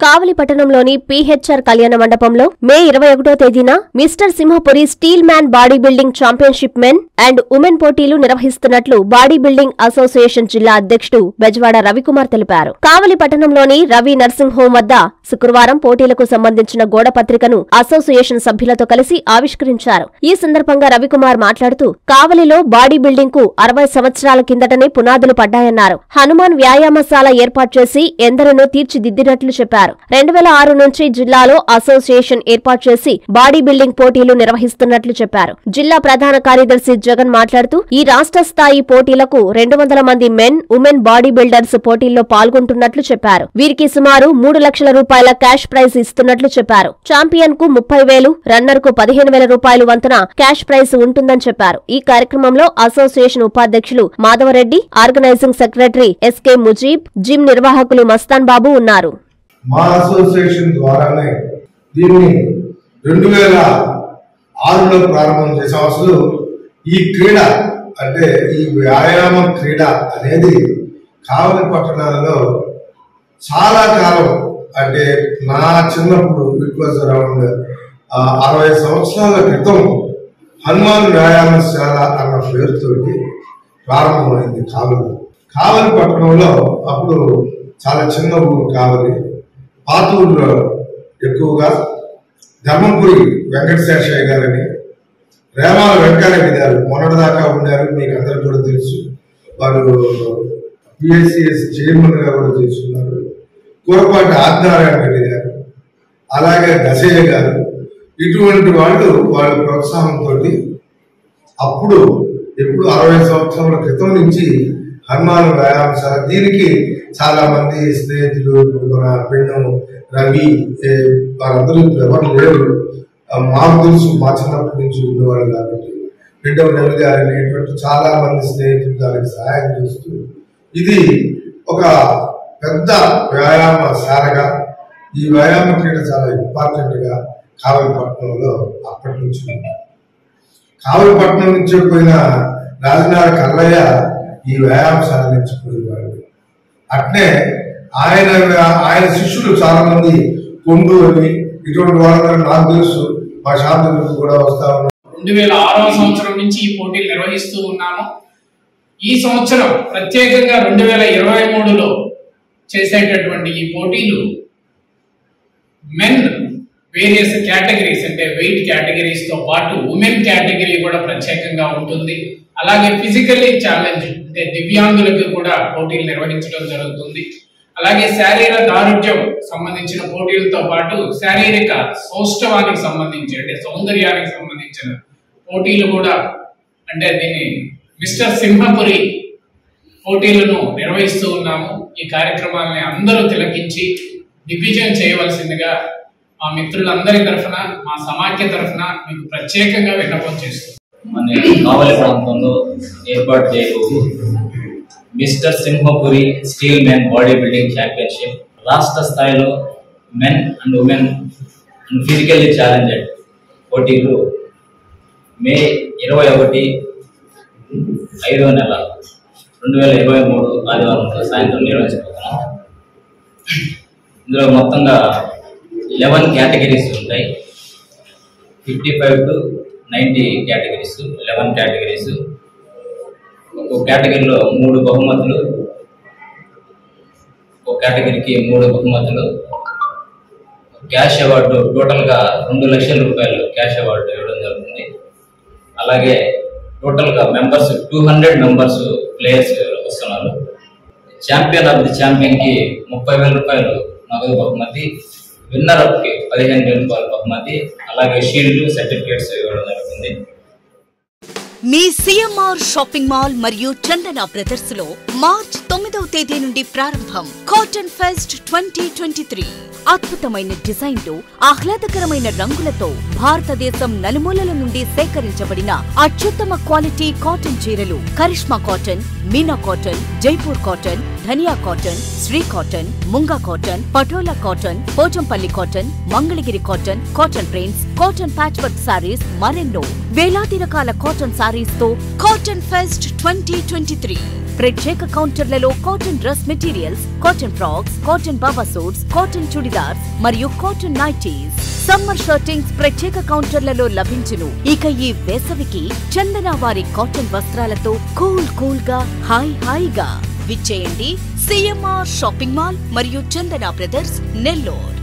కావలి పట్టణంలోని పీహెచ్ఆర్ కళ్యాణ మండపంలో మే ఇరవై ఒకటో తేదీన mister Simhapuri steel man body building championship men and women పోటీలు నిర్వహిస్తున్నట్లు బాడీ బిల్డింగ్ అసోసియేషన్ జిల్లా అధ్యక్షుడు బెజవాడ రవికుమార్ తెలిపారు కావలి పట్టణంలోని రవి నర్సింగ్ హోం వద్ద శుక్రవారం పోటీలకు సంబంధించిన గోడ పత్రికను అసోసియేషన్ సభ్యులతో కలిసి ఆవిష్కరించారు ఈ సందర్భంగా రవికుమార్ మాట్లాడుతూ కావలిలో బాడీ బిల్డింగ్ కు అరవై సంవత్సరాల కిందటనే పునాదులు పడ్డాయన్నారు హనుమాన్ వ్యాయామశాల ఏర్పాటు చేసి ఎందరినో తీర్చిదిద్దినట్లు చెప్పారు రెండు వేల ఆరు నుంచి జిల్లాలో అసోసియేషన్ ఏర్పాటు చేసి బాడీ బిల్డింగ్ పోటీలు నిర్వహిస్తున్నట్లు చెప్పారు జిల్లా ప్రధాన కార్యదర్శి జగన్ మాట్లాడుతూ ఈ రాష్ట్ర స్థాయి పోటీలకు రెండు వందల మంది మెన్ ఉమెన్ బాడీ బిల్డర్స్ పోటీల్లో పాల్గొంటున్నట్లు చెప్పారు వీరికి సుమారు మూడు లక్షల రూపాయల క్యాష్ ప్రైజ్ ఇస్తున్నట్లు చెప్పారు ఛాంపియన్ కు ముప్పై వేలు రన్నర్ కు పదిహేను వేల రూపాయలు వంతున క్యాష్ ప్రైజ్ ఉంటుందని చెప్పారు ఈ కార్యక్రమంలో అసోసియేషన్ ఉపాధ్యక్షులు Madhavareddy organizing secretary S K Mujeeb gym నిర్వాహకులు మస్తాన్ బాబు ఉన్నారు మా అసోసియేషన్ ద్వారానే దీన్ని రెండు వేల ఆరులో ప్రారంభం చేసాం అసలు ఈ క్రీడ అంటే ఈ వ్యాయామ క్రీడ అనేది కావలి పట్టణాలలో చాలా కాలం అంటే నా చిన్నప్పుడు ఇట్ వాజ్ అరౌండ్ అరవై సంవత్సరాల క్రితం హనుమాన్ వ్యాయామశాల అన్న పేరుతోటి ప్రారంభమైంది కావలి కావలి పట్టణంలో అప్పుడు చాలా చిన్న ఊరు కావలి పాత ఊళ్ళో ఎక్కువగా ధర్మపురి వెంకటశేషయ్య గారని రేమాల వెంకటరెడ్డి గారు మొన్నటిదాకా ఉన్నారు మీకు అందరికి కూడా తెలుసు వారు పిఎస్సిఎస్ చైర్మన్ గా కూడా చేస్తున్నారు కూరపాటి ఆదినారాయణ రెడ్డి గారు అలాగే దశయ్య గారు ఇటువంటి వాళ్ళు వాళ్ళ ప్రోత్సాహంతో అప్పుడు ఎప్పుడు అరవై సంవత్సరాల క్రితం నుంచి హనుమాన్ వ్యాయామశాల దీనికి చాలా మంది స్నేహితులు మన పిండం రవి ఏ, వారందరూ ఇప్పుడు ఎవరు లేరు ఆ, మాకు తెలుసు మా చిన్నప్పటి నుంచి ఉండేవాళ్ళు కాబట్టి పిండం రవి గారు అనేటువంటి చాలా మంది స్నేహితులు దానికి సహాయం చేస్తూ ఇది ఒక పెద్ద వ్యాయామ శాలగా ఈ వ్యాయామ క్రీడ చాలా ఇంపార్టెంట్ గా కావలిపట్నంలో అప్పటి నుంచి ఉంది కావలిపట్నం నుంచి పోయిన రాజనాథ్ కల్లయ్య ఈ వ్యాయామశాల నుంచి పోయేవాడు అట్నే ఆయన ఆయన శిష్యులు చాలా మంది కొండు అని ఇటువంటి వాళ్ళందరూ నాకు తెలుసు మా షాప్ దగ్గరకు కూడా వస్తా ఉన్నారు రెండు వేల ఆరవ సంవత్సరం నుంచి ఈ పోటీలు నిర్వహిస్తూ ఉన్నాము ఈ సంవత్సరం ప్రత్యేకంగా రెండు వేల ఇరవై మూడులో చేసేటటువంటి ఈ పోటీలు మెన్ వేరియస్ కేటగిరీస్ అంటే వెయిట్ కేటగిరీస్ తో పాటు ఉమెన్ కేటగిరీ కూడా ప్రత్యేకంగా ఉంటుంది అలాగే ఫిజికల్లీ ఛాలెంజ్ అంటే దివ్యాంగులకు కూడా పోటీలు నిర్వహించడం జరుగుతుంది అలాగే శారీరక దారుఢ్యం సంబంధించిన పోటీలతో పాటు శారీరక సౌష్ఠవానికి సంబంధించి అంటే సౌందర్యానికి సంబంధించిన పోటీలు కూడా అంటే దీన్ని మిస్టర్ సింహపురి పోటీలను నిర్వహిస్తూ ఉన్నాము ఈ కార్యక్రమాన్ని అందరూ తిలకించి దిగ్విజయం చేయవలసిందిగా మా మిత్రులందరి తరఫున మా సమాఖ్య తరఫున మీకు ప్రత్యేకంగా విన్నపం చేస్తున్నాం మన కావలి ప్రాంతంలో ఏర్పాటు చేయబోవు mister Simhapuri steel men body building championship రాష్ట్ర స్థాయిలో men and women and physically challenged పోటీలు మే ఇరవై ఒకటి ఐదో నెల రెండు వేల ఇరవై మూడు ఆదివారం సాయంత్రం నిర్వహించబోతున్నాం ఇందులో మొత్తంగా లెవెన్ కేటగిరీస్ ఉంటాయి fifty five to ninety categories eleven categories ఒక్కో కేటగిరీలో మూడు బహుమతులు ఒక కేటగిరీకి మూడు బహుమతులు క్యాష్ అవార్డు టోటల్గా రెండు లక్షల రూపాయలు క్యాష్ అవార్డు ఇవ్వడం జరుగుతుంది అలాగే టోటల్గా members two hundred members players వస్తున్నారు ఛాంపియన్ ఆఫ్ ది ఛాంపియన్కి ముప్పై వేల రూపాయలు నగదు బహుమతి విన్నర్ కి పదిహేను వేల రూపాయల బహుమతి అలాగే షీల్డ్ సర్టిఫికేట్స్ ఇవ్వడం జరుగుతుంది మీ సిఎంఆర్ షాపింగ్ మాల్ మరియు చందన బ్రదర్స్ లో మార్చ్ తొమ్మిదవ తేదీ నుండి ప్రారంభం cotton fest twenty twenty three అద్భుతమైన డిజైన్లు ఆహ్లాదకరమైన రంగులతో భారతదేశం నలుమూలల నుండి సేకరించబడిన అత్యుత్తమ క్వాలిటీ కాటన్ చీరలు Karishma cotton Meena cotton Jaipur cotton Dhaniya cotton Sri cotton Munga cotton Patola cotton Pochampally cotton Mangalagiri cotton cotton prints cotton patch work saris మరెన్నో వేలాది రకాల కాటన్ సారీస్ తో cotton fest twenty twenty three ప్రత్యేక కౌంటర్లలో cotton dress materials cotton frocks cotton baba suits cotton churidars మరియు కాటన్ నైటీస్ సమ్మర్ షర్టింగ్స్ ప్రత్యేక కౌంటర్లలో లభించును ఇక ఈ వేసవికి చందన వారి కాటన్ వస్త్రాలతో కూల్ కూల్ గా హాయ్ హాయిగా విచ్చేయండి సిఎంఆర్ షాపింగ్ మాల్ మరియు చందన బ్రదర్స్ నెల్లూరు